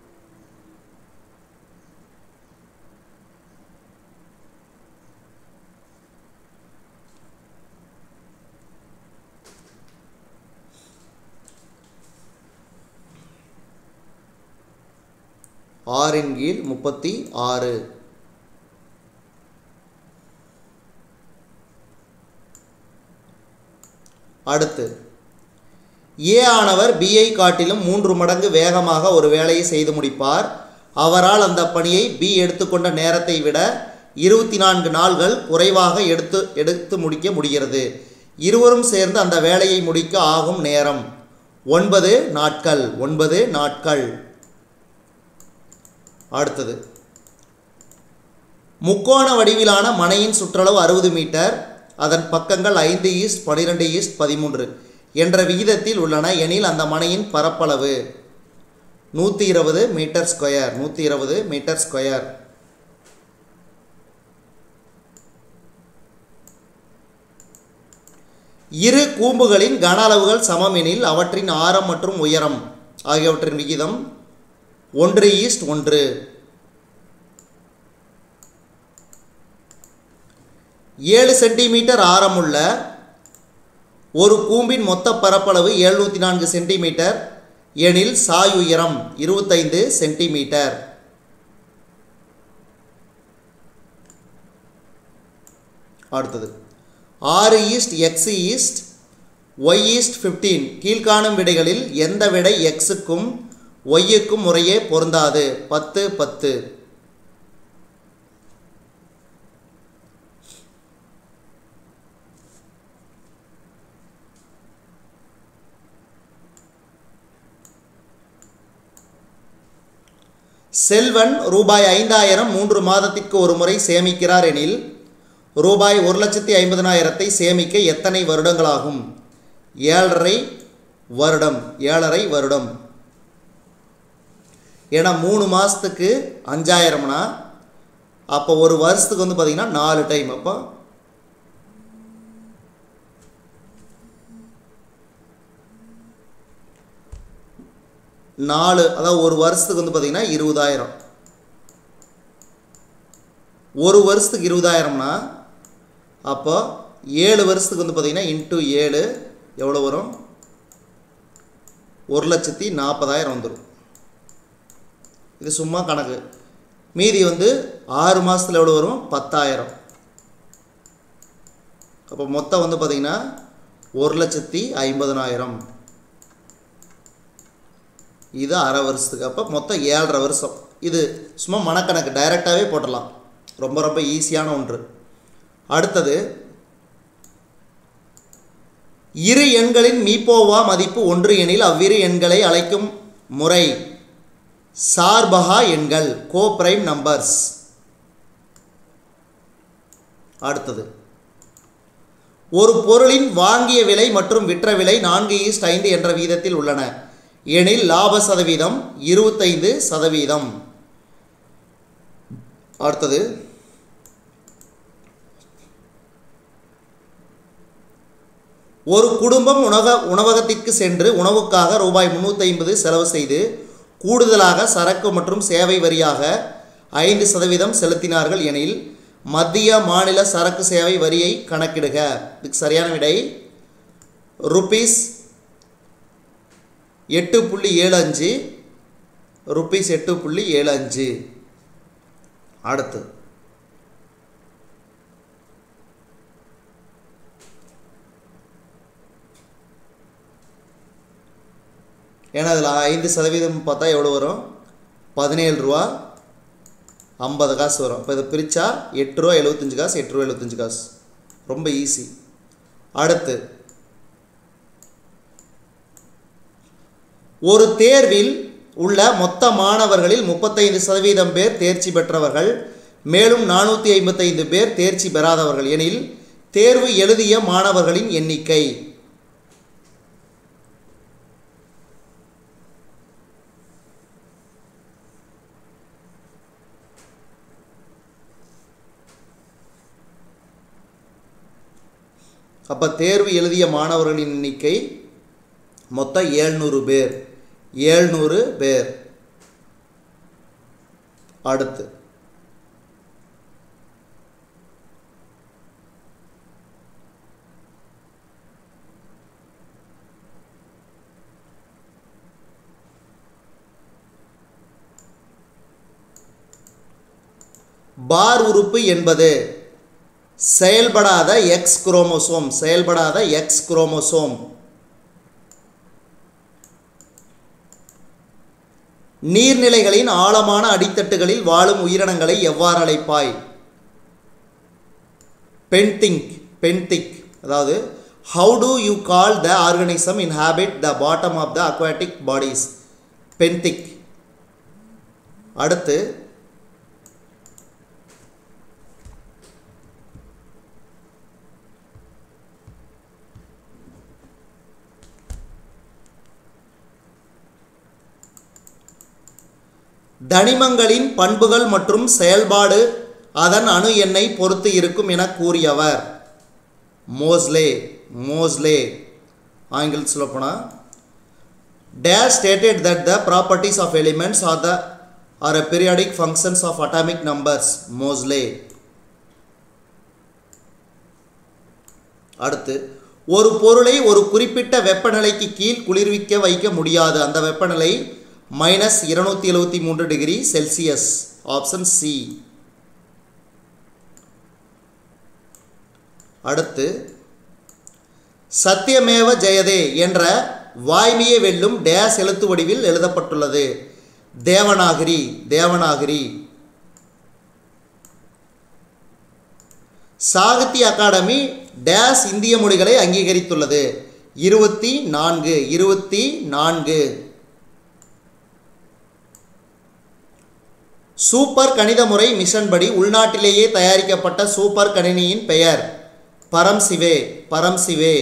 ஆறின் கீழ் முப்பத்தி ஆறு அடுத்து ஏ ஆனவர் பிஐ காட்டிலும் மூன்று மடங்கு வேகமாக ஒரு வேலையை செய்து முடிப்பார் அவரால் அந்த பணியை பி எடுத்துக்கொண்ட நேரத்தை விட இருபத்தி நான்கு நாள்கள் குறைவாக எடுத்து எடுத்து முடிக்க முடிகிறது இருவரும் சேர்ந்து அந்த வேலையை முடிக்க ஆகும் நேரம் ஒன்பது நாட்கள் ஒன்பது நாட்கள் அடுத்தது முக்கோண வடிவிலான மனையின் சுற்றளவு அறுபது மீட்டர் அதன் பக்கங்கள் ஐந்து ஈஸ்ட் பன்னிரெண்டு ஈஸ்ட் பதிமூன்று என்ற விகிதத்தில் உள்ளன எனில் அந்த மனையின் பரப்பளவு நூற்றி இருபது மீட்டர் ஸ்கொயர் நூற்றி இருபது மீட்டர் ஸ்கொயர் இரு கூம்புகளின் கன அளவுகள் சமம் எனில் அவற்றின் ஆரம் மற்றும் உயரம் ஆகியவற்றின் விகிதம் ஒன்று ஈஸ்ட் ஒன்று ஏழு சென்டிமீட்டர் ஆரமுள்ள ஒரு கூம்பின் மொத்த பரப்பளவு எழுநூற்றி நான்கு சென்டிமீட்டர் எனில் சாய் உயரம் இருபத்தைந்து சென்டிமீட்டர் அடுத்தது ஆறு is to X is to Y is to fifteen கீழ்காணும் விடைகளில் எந்த விடை எக்ஸுக்கும் ஒய்யுக்கும் முறையே பொருந்தாது பத்து பத்து செல்வன் ரூபாய் ஐந்தாயிரம் மூன்று மாதத்திற்கு ஒரு முறை சேமிக்கிறார் எனில் ரூபாய் ஒரு லட்சத்தி ஐம்பதனாயிரத்தை சேமிக்க எத்தனை வருடங்களாகும் ஏழரை வருடம் ஏழரை வருடம் ஏன்னா மூணு மாதத்துக்கு அஞ்சாயிரம்னா அப்போ ஒரு வருஷத்துக்கு வந்து பார்த்திங்கன்னா நாலு டைம் அப்போ நாலு அதாவது ஒரு வருஷத்துக்கு வந்து பார்த்திங்கன்னா இருபதாயிரம் ஒரு வருஷத்துக்கு இருபதாயிரம்னா அப்போ ஏழு வருஷத்துக்கு வந்து பார்த்திங்கன்னா இன்ட்டு ஏழு எவ்வளோ வரும் ஒரு லட்சத்தி நாற்பதாயிரம் வந்துடும் இது சும்மா கணக்கு மீதி வந்து ஆறு மாதத்தில் எவ்வளோ வரும் பத்தாயிரம் அப்போ மொத்தம் வந்து பார்த்திங்கன்னா ஒரு லட்சத்தி ஐம்பதனாயிரம் இது அரை வருஷத்துக்கு அப்போ மொத்தம் ஏழரை வருஷம் இது சும்மா மனக்கணக்கு டைரெக்டாகவே போட்டலாம் ரொம்ப ரொம்ப ஈஸியான ஒன்று அடுத்தது இரு எண்களின் மீப்போவா மதிப்பு ஒன்று எனில் அவ்விரு எண்களை அழைக்கும் முறை சார்பகா எண்கள் கோ பிரைம் நம்பர்ஸ் அடுத்தது ஒரு பொருளின் வாங்கிய விலை மற்றும் விற்ற விலை நான்கு ஈஸ்ட் ஐந்து என்ற வீதத்தில் உள்ளன எனில் லாப சதவீதம் இருபத்தைந்து சதவீதம் அடுத்தது ஒரு குடும்பம் உணவ உணவகத்திற்கு சென்று உணவுக்காக ரூபாய் முந்நூற்றி ஐம்பது செலவு செய்து கூடுதலாக சரக்கு மற்றும் சேவை வரியாக ஐந்து சதவீதம் செலுத்தினார்கள் எனில் மத்திய மாநில சரக்கு சேவை வரியை கணக்கிடுக இதுக்கு சரியான விடை ருபீஸ் எட்டு புள்ளி ஏழு அஞ்சு ருபீஸ் எட்டு புள்ளி ஏழு அஞ்சு அடுத்து ஏன்னா அதில் ஐந்து சதவீதம் பார்த்தா எவ்வளோ வரும் பதினேழு ரூபா ஐம்பது காசு வரும் இப்போ இதை பிரித்தா எட்டு ரூபா எழுபத்தஞ்சு காசு எட்டு ரூபா எழுபத்தஞ்சு காசு ரொம்ப ஈஸி அடுத்து ஒரு தேர்வில் உள்ள மொத்த மாணவர்களில் முப்பத்தைந்து சதவீதம் பேர் தேர்ச்சி பெற்றவர்கள் மேலும் நானூற்றி ஐம்பத்தைந்து பேர் தேர்ச்சி பெறாதவர்கள் எனில் தேர்வு எழுதிய மாணவர்களின் எண்ணிக்கை அப்போ தேர்வு எழுதிய மாணவர்களின் எண்ணிக்கை மொத்தம் ஏழ்நூறு பேர் ஏழ்நூறு பேர் அடுத்து பார் உறுப்பு என்பது செயல்படாத எக்ஸ் குரோமோசோம் செயல்படாத எக்ஸ் குரோமோசோம் நீர்நிலைகளின் ஆழமான அடித்தட்டுகளில் வாழும் உயிரினங்களை எவ்வாறு அழைப்பாய் பென்திங்க் பென்திக் அதாவது how do you call the organism inhabit the bottom of the aquatic bodies benthic அடுத்து தனிமங்களின் பண்புகள் மற்றும் செயல்பாடு அதன் அணு எண்ணை பொறுத்து இருக்கும் என கூறியவர் மோஸ்லே மோஸ்லே ஆங்கிலத்தில் சொல்லப்போனால் dash stated that the properties of elements are the are a periodic functions of atomic numbers Moseley அடுத்து ஒரு பொருளை ஒரு குறிப்பிட்ட வெப்பநிலைக்கு கீழ் குளிர்விக்க வைக்க முடியாது அந்த வெப்பநிலை மைனஸ் இருநூத்தி எழுபத்தி மூன்று டிகிரி செல்சியஸ் ஆப்ஷன் சி அடுத்து சத்தியமேவ ஜெயதே என்ற வாய்மையை வெல்லும் டேஸ் எழுத்து வடிவில் எழுதப்பட்டுள்ளது தேவநாகரி தேவநாகரி சாகித்ய அகாடமி டேஸ் இந்திய மொழிகளை அங்கீகரித்துள்ளது இருபத்தி நான்கு இருபத்தி நான்கு சூப்பர் கணித முறை மிஷன் படி உள்நாட்டிலேயே தயாரிக்கப்பட்ட சூப்பர் கணினியின் பெயர் பரம் சிவே பரம் சிவே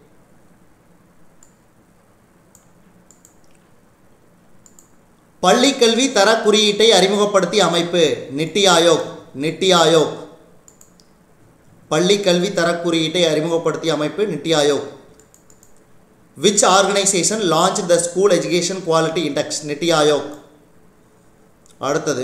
பள்ளிக்கல்வி தர குறியீட்டை அறிமுகப்படுத்திய அமைப்பு நிட்டி ஆயோக் நிட்டி ஆயோக் பள்ளி கல்வி தர குறியீட்டை அறிமுகப்படுத்திய அமைப்பு NITI Aayog which organisation launch the school education quality index NITI Aayog அடுத்தது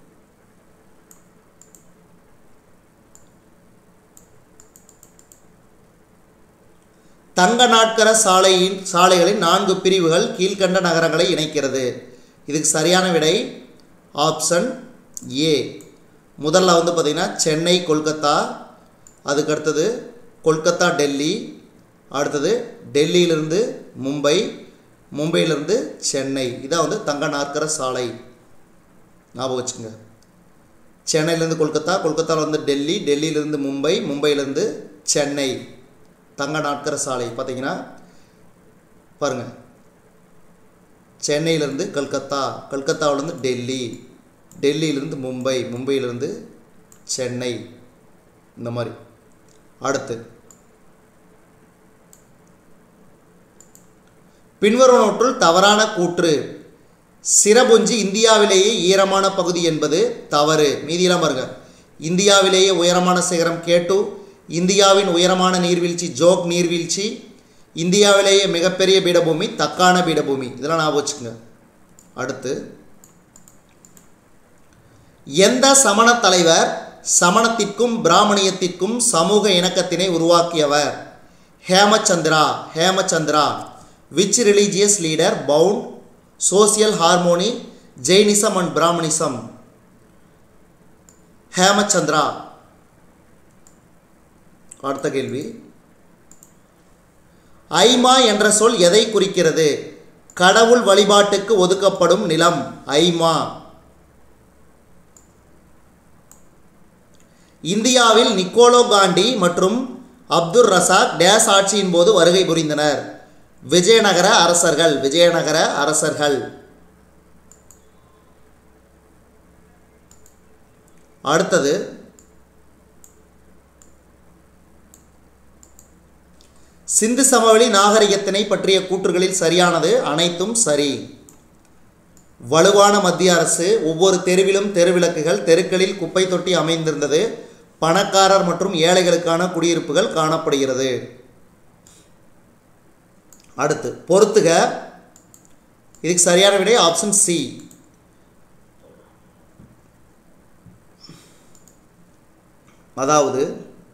தங்க நாட்கர சாலையின் சாலைகளின் நான்கு பிரிவுகள் கீழ்கண்ட நகரங்களை இணைக்கிறது இதுக்கு சரியான விடை ஆப்ஷன் ஏ முதல்ல வந்து பார்த்திங்கன்னா சென்னை கொல்கத்தா அதுக்கு அடுத்தது கொல்கத்தா டெல்லி அடுத்தது டெல்லியிலிருந்து மும்பை மும்பையிலிருந்து சென்னை இதான் வந்து தங்க நாற்கர சாலை ஞாபகம் வச்சுங்க சென்னையிலேருந்து கொல்கத்தா கொல்கத்தாவில் வந்து டெல்லி டெல்லியிலேருந்து மும்பை மும்பையிலேருந்து சென்னை தங்க நாட்கர சாலை பார்த்தீங்கன்னா பாருங்கள் சென்னையிலேருந்து கல்கத்தா கல்கத்தாவிலேருந்து டெல்லி டெல்லியிலேருந்து மும்பை மும்பையிலேருந்து சென்னை இந்த மாதிரி அடுத்து பின்வருவனவற்றுள் தவறான கூற்று சிரபுஞ்சி இந்தியாவிலேயே ஈரமான பகுதி என்பது தவறு மீதியெல்லாம் பாருங்க இந்தியாவிலேயே உயரமான சிகரம் கேட்டு இந்தியாவின் உயரமான நீர்வீழ்ச்சி ஜோக் நீர்வீழ்ச்சி இந்தியாவிலேயே மிகப்பெரிய பீடபூமி தக்கான பீடபூமி இதெல்லாம் ஞாபகம் வச்சுக்கோங்க அடுத்து எந்த சமண தலைவர் சமணத்திற்கும் பிராமணியத்திற்கும் சமூக இணக்கத்தினை உருவாக்கியவர் Hemachandra Hemachandra which religious leader bound social harmony Jainism and Brahmanism Hemachandra அடுத்த கேள்வி ஐமா என்ற சொல் எதை குறிக்கிறது கடவுள் வழிபாட்டுக்கு ஒதுக்கப்படும் நிலம் ஐமா இந்தியாவில் நிக்கோலோ காண்டி மற்றும் அப்துல் ரசாக் டேஸ் ஆட்சியின் போது வருகை புரிந்தனர் விஜயநகர அரசர்கள் விஜயநகர அரசர்கள் அடுத்தது சிந்து சமவெளி நாகரிகத்தினை பற்றிய கூற்றுகளில் சரியானது அனைத்தும் சரி வலுவான மத்திய அரசு ஒவ்வொரு தெருவிலும் தெருவிளக்குகள் தெருக்களில் குப்பை தொட்டி அமைந்திருந்தது பணக்காரர் மற்றும் ஏழைகளுக்கான குடியிருப்புகள் காணப்படுகிறது அடுத்து பொறுத்துக இதுக்கு சரியான விடை ஆப்ஷன் சி அதாவது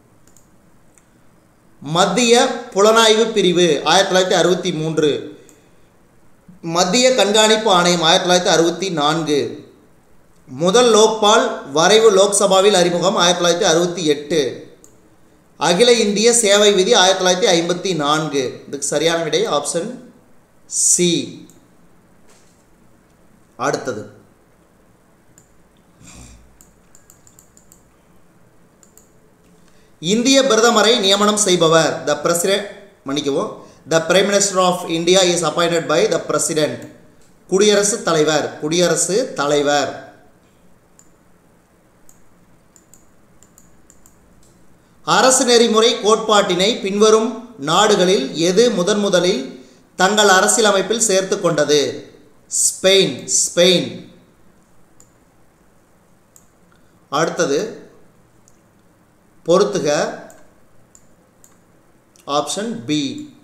மத்திய புலனாய்வு பிரிவு ஆயிரத்தி தொள்ளாயிரத்தி அறுபத்தி மூன்று மத்திய கண்காணிப்பு ஆணையம் ஆயிரத்தி தொள்ளாயிரத்தி அறுபத்தி நான்கு முதல் லோக்பால் வரைவு லோக்சபாவில் அறிமுகம் ஆயிரத்தி தொள்ளாயிரத்தி அறுபத்தி எட்டு அகில இந்திய சேவை விதி ஆயிரத்தி தொள்ளாயிரத்தி ஐம்பத்தி நான்கு இதுக்கு சரியான விடை ஆப்ஷன் சி அடுத்தது இந்திய பிரதமரை நியமனம் செய்பவர் த பிரசிடென்ட் மன்னிக்கவும் the prime minister of India is appointed by the president குடியரசுத் தலைவர் குடியரசு தலைவர் அரசு நெறிமுறை கோட்பாட்டினை பின்வரும் நாடுகளில் எது முதன் முதலில் தங்கள் அரசியலமைப்பில் சேர்த்து கொண்டது ஸ்பெயின் ஸ்பெயின் அடுத்தது பொறுத்துக ஆப்ஷன் பி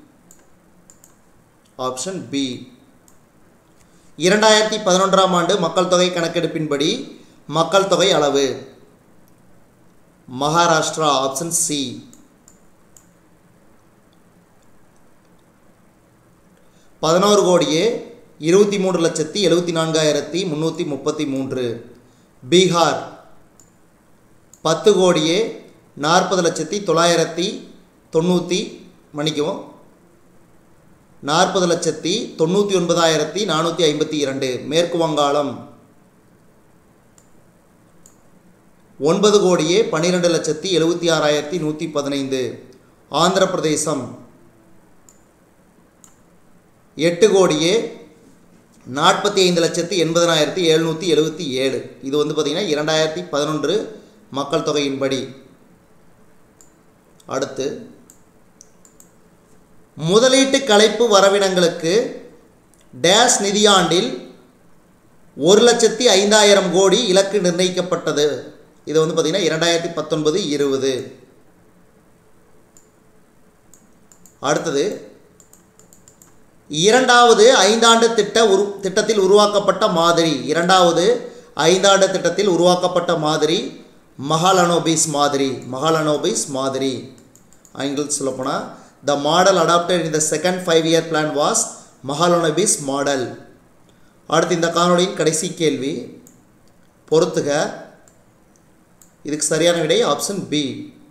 ஆப்ஷன் பி இரண்டாயிரத்தி பதினொன்றாம் ஆண்டு மக்கள் தொகை கணக்கெடுப்பின்படி மக்கள் தொகை அளவு மகாராஷ்டிரா ஆப்ஷன் சி பதினோரு கோடியே இருபத்தி மூன்று லட்சத்தி எழுபத்தி நான்காயிரத்தி முந்நூற்றி முப்பத்தி மூன்று பீகார் பத்து கோடியே நாற்பது லட்சத்தி தொள்ளாயிரத்தி தொண்ணூற்றி மன்னிக்கவும் நாற்பது லட்சத்தி தொண்ணூற்றி ஒன்பதாயிரத்தி நானூற்றி ஐம்பத்தி இரண்டு மேற்கு வங்காளம் ஒன்பது கோடியே பன்னிரெண்டு லட்சத்தி எழுபத்தி ஆறாயிரத்தி நூற்றி பதினைந்து ஆந்திர பிரதேசம் எட்டு கோடியே நாற்பத்தி ஐந்து லட்சத்தி எண்பதனாயிரத்தி எழுநூற்றி எழுபத்தி ஏழு இது வந்து பார்த்திங்கன்னா இரண்டாயிரத்தி பதினொன்று மக்கள் தொகையின்படி அடுத்து முதலீட்டு கலைப்பு வரவினங்களுக்கு டேஷ் நிதியாண்டில் ஒரு லட்சத்தி ஐந்தாயிரம் கோடி இலக்கு நிர்ணயிக்கப்பட்டது இது வந்து பார்த்திங்கன்னா இரண்டாயிரத்தி பத்தொன்பது இருபது அடுத்தது இரண்டாவது ஐந்தாண்டு திட்ட உரு திட்டத்தில் உருவாக்கப்பட்ட மாதிரி இரண்டாவது ஐந்தாண்டு திட்டத்தில் உருவாக்கப்பட்ட மாதிரி மகாலனோபிஸ் மாதிரி மகாலனோபிஸ் மாதிரி ஆங்கிலம் சொல்லப்போனால் the model adapted in the second five year plan was Mahalanobis model அடுத்து இந்த காணொளியின் கடைசி கேள்வி பொறுத்துக இதுக்கு சரியான விடை ஆப்ஷன் பி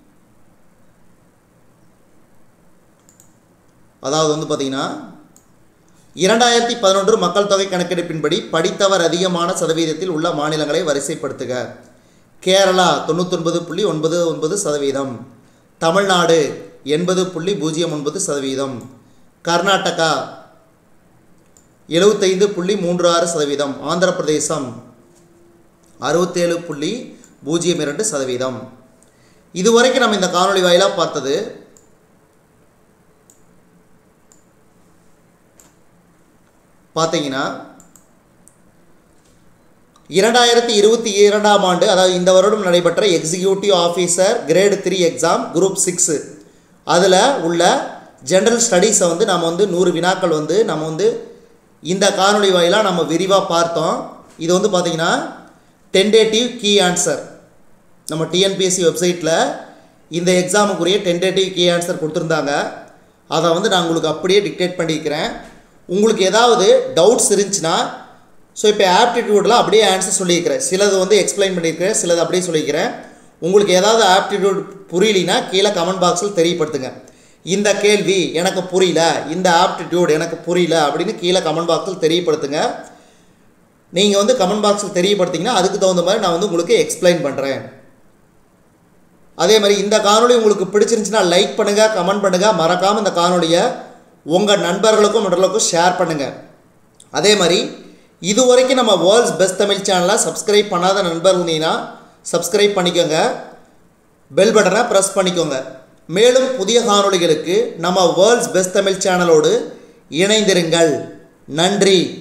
அதாவது வந்து பார்த்தீங்கன்னா இரண்டாயிரத்தி பதினொன்று மக்கள் தொகை கணக்கெடுப்பின்படி படித்தவர் அதிகமான சதவீதத்தில் உள்ள மாநிலங்களை வரிசைப்படுத்துக கேரளா தொண்ணூத்தொன்பது புள்ளி ஒன்பது ஒன்பது சதவீதம் தமிழ்நாடு எண்பது புள்ளி பூஜ்ஜியம் ஒன்பது சதவீதம் கர்நாடகா எழுபத்தைந்து புள்ளி மூன்று ஆறு சதவீதம் ஆந்திர பிரதேசம் அறுபத்தேழு புள்ளி பூஜ்ஜியம் இரண்டு சதவீதம் இதுவரைக்கும் நம்ம இந்த காணொளி வாயிலாக பார்த்தது பார்த்தீங்கன்னா இரண்டாயிரத்தி இருபத்தி இரண்டாம் ஆண்டு அதாவது இந்த வருடம் நடைபெற்ற executive officer grade three exam group six அதில் உள்ள ஜென்ரல் ஸ்டடீஸை வந்து நம்ம வந்து நூறு வினாக்கள் வந்து நம்ம வந்து இந்த காணொளி வாயிலாக நம்ம விரிவாக பார்த்தோம் இது வந்து பார்த்திங்கன்னா டென்டேட்டிவ் கீ ஆன்சர் நம்ம டிஎன்பிஎஸ்சி வெப்சைட்டில் இந்த எக்ஸாமுக்குரிய டென்டேட்டிவ் கீ ஆன்சர் கொடுத்துருந்தாங்க அதை வந்து நான் உங்களுக்கு அப்படியே டிக்டேட் பண்ணியிருக்கிறேன் உங்களுக்கு ஏதாவது டவுட்ஸ் இருந்துச்சுன்னா ஸோ இப்போ ஆப்டிடியூட்லாம் அப்படியே ஆன்சர் சொல்லியிருக்கிறேன் சிலது வந்து எக்ஸ்பிளைன் பண்ணியிருக்கிறேன் சிலது அப்படியே சொல்லியிருக்கிறேன் உங்களுக்கு ஏதாவது ஆப்டிடியூட் புரியலினா கீழே கமெண்ட் பாக்ஸில் தெரியப்படுத்துங்க இந்த கேள்வி எனக்கு புரியல இந்த ஆப்டிடியூட் எனக்கு புரியல அப்படின்னு கீழே கமெண்ட் பாக்ஸில் தெரியப்படுத்துங்க நீங்கள் வந்து கமெண்ட் பாக்ஸில் தெரியப்படுத்திங்கன்னா அதுக்கு தகுந்த மாதிரி நான் வந்து உங்களுக்கு எக்ஸ்பிளைன் பண்ணுறேன் அதே மாதிரி இந்த காணொளி உங்களுக்கு பிடிச்சிருந்துச்சுன்னா லைக் பண்ணுங்கள் கமெண்ட் பண்ணுங்கள் மறக்காமல் இந்த காணொளியை உங்கள் நண்பர்களுக்கும் மற்றவர்களுக்கும் ஷேர் பண்ணுங்கள் அதே மாதிரி இது வரைக்கும் நம்ம வேர்ல்ட்ஸ் பெஸ்ட் தமிழ் சேனலை சப்ஸ்கிரைப் பண்ணாத நண்பர் இருந்தீங்கன்னா சப்ஸ்கிரைப் பண்ணிக்கோங்க பெல் பட்டனை ப்ரெஸ் பண்ணிக்கோங்க மேலும் புதிய காணொளிகளுக்கு நம்ம வேர்ல்ட்ஸ் பெஸ்ட் தமிழ் சேனலோடு இணைந்திருங்கள் நன்றி